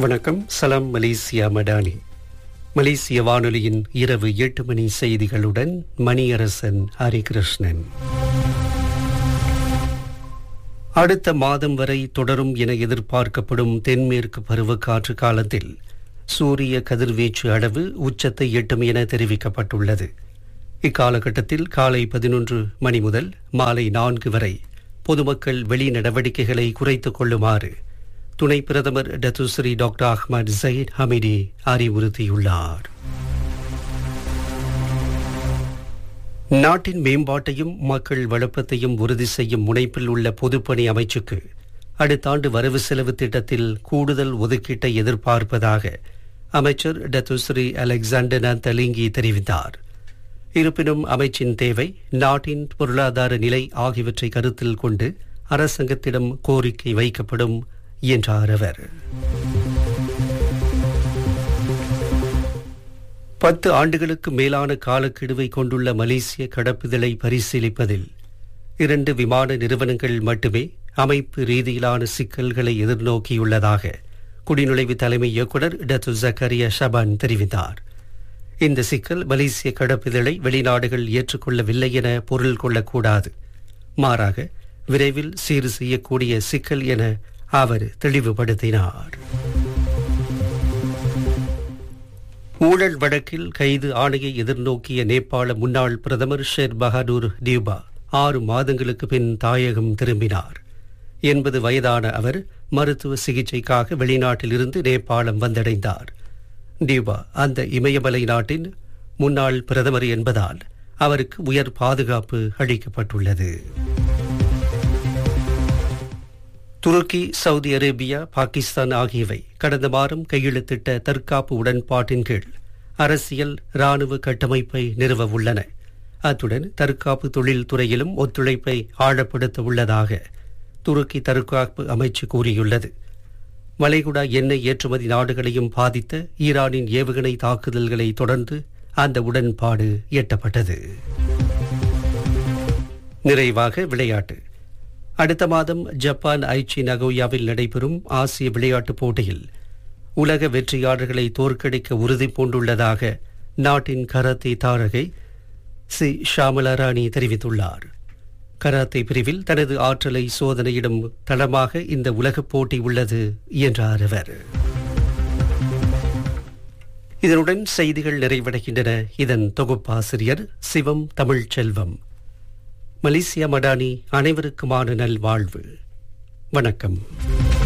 வணக்கம் சலாம் மலேசியா மடானி மலேசிய வானொலியின் இரவு எட்டு மணி செய்திகளுடன் மணியரசன் ஹரிகிருஷ்ணன் அடுத்த மாதம் வரை தொடரும் என எதிர்பார்க்கப்படும் தென்மேற்கு பருவக்காற்று காலத்தில் சூரிய கதிர்வீச்சு அளவு உச்சத்தை எட்டும் என தெரிவிக்கப்பட்டுள்ளது இக்காலகட்டத்தில் காலை பதினொன்று மணி முதல் மாலை நான்கு வரை பொதுமக்கள் வெளி நடவடிக்கைகளை குறைத்துக் கொள்ளுமாறு துணை பிரதமர் Datuk Seri doctor Ahmad Zahid Hamidi அறிவுறுத்தியுள்ளார் நாட்டின் மேம்பாட்டையும் மக்கள் வளப்பத்தையும் உறுதி செய்யும் முனைப்பில் உள்ள பொதுப்பணி அமைச்சுக்கு அடுத்த ஆண்டு வரவு செலவு திட்டத்தில் கூடுதல் ஒதுக்கீட்டை எதிர்பார்ப்பதாக அமைச்சர் டத்துஸ்ரீ அலெக்சாண்டர் தலிங்கி தெரிவித்தார் இருப்பினும் அமைச்சின் தேவை நாட்டின் பொருளாதார நிலை ஆகியவற்றை கருத்தில் கொண்டு அரசாங்கத்திடம் கோரிக்கை வைக்கப்படும் என்றார் அவர் பத்து ஆண்டுகளுக்கு மேலான காலக்கெடுவை கொண்டுள்ள மலேசிய கடப்புதலை பரிசீலிப்பதில் இரண்டு விமான நிறுவனங்கள் மட்டுமே அமைப்பு ரீதியிலான சிக்கல்களை எதிர்நோக்கியுள்ளதாக குடிநுழைவு தலைமை இயக்குநர் டத்து ஜக்கரியா ஷபான் தெரிவித்தார் இந்த சிக்கல் மலேசிய கடப்புதலை வெளிநாடுகள் ஏற்றுக்கொள்ளவில்லை என பொருள் கொள்ளக்கூடாது மாறாக விரைவில் சீர் செய்யக்கூடிய சிக்கல் என அவர் தெளிவுபடுத்தினார் ஊழல் வழக்கில் கைது ஆணையை எதிர்நோக்கிய நேபாள முன்னாள் பிரதமர் ஷேர் பகதூர் டியூபா ஆறு மாதங்களுக்கு பின் தாயகம் திரும்பினார் எண்பது வயதான அவர் மருத்துவ சிகிச்சைக்காக வெளிநாட்டிலிருந்து நேபாளம் வந்தடைந்தார் டியூபா அந்த இமயமலை நாட்டின் முன்னாள் பிரதமர் என்பதால் அவருக்கு உயர் பாதுகாப்பு அளிக்கப்பட்டுள்ளது துருக்கி சவுதி அரேபியா பாகிஸ்தான் ஆகியவை கடந்த வாரம் கையெழுத்திட்ட தற்காப்பு உடன்பாட்டின் கீழ் அரசியல் ராணுவ கட்டமைப்பை நிறுவ உள்ளன அத்துடன் தற்காப்பு தொழில் துறையிலும் ஒத்துழைப்பை ஆழப்படுத்த உள்ளதாக துருக்கி தற்காப்பு அமைச்சு கூறியுள்ளது வளைகுடா எண்ணெய் ஏற்றுமதி நாடுகளையும் பாதித்த ஈரானின் ஏவுகணை தாக்குதல்களை தொடர்ந்து அந்த உடன்பாடு எட்டப்பட்டது நிறைவாக விளையாட்டு அடுத்த மாதம் ஜப்பான் ஐச்சி நகோயாவில் நடைபெறும் ஆசிய விளையாட்டுப் போட்டியில் உலக வெற்றியாளர்களை தோற்கடிக்க உறுதி பூண்டுள்ளதாக நாட்டின் கராத்தே தாரகை சி ஷாமலாராணி தெரிவித்துள்ளார் கராத்தே பிரிவில் தனது ஆற்றலை சோதனையிடும் தளமாக இந்த உலகப் போட்டி உள்ளது என்றார் அவர் இதனுடன் செய்திகள் நிறைவடைகின்றன இதன் தொகுப்பாசிரியர் சிவம் தமிழ்ச்செல்வம் மலேசியா மடானி அனைவருக்குமான நல்வாழ்வு வணக்கம்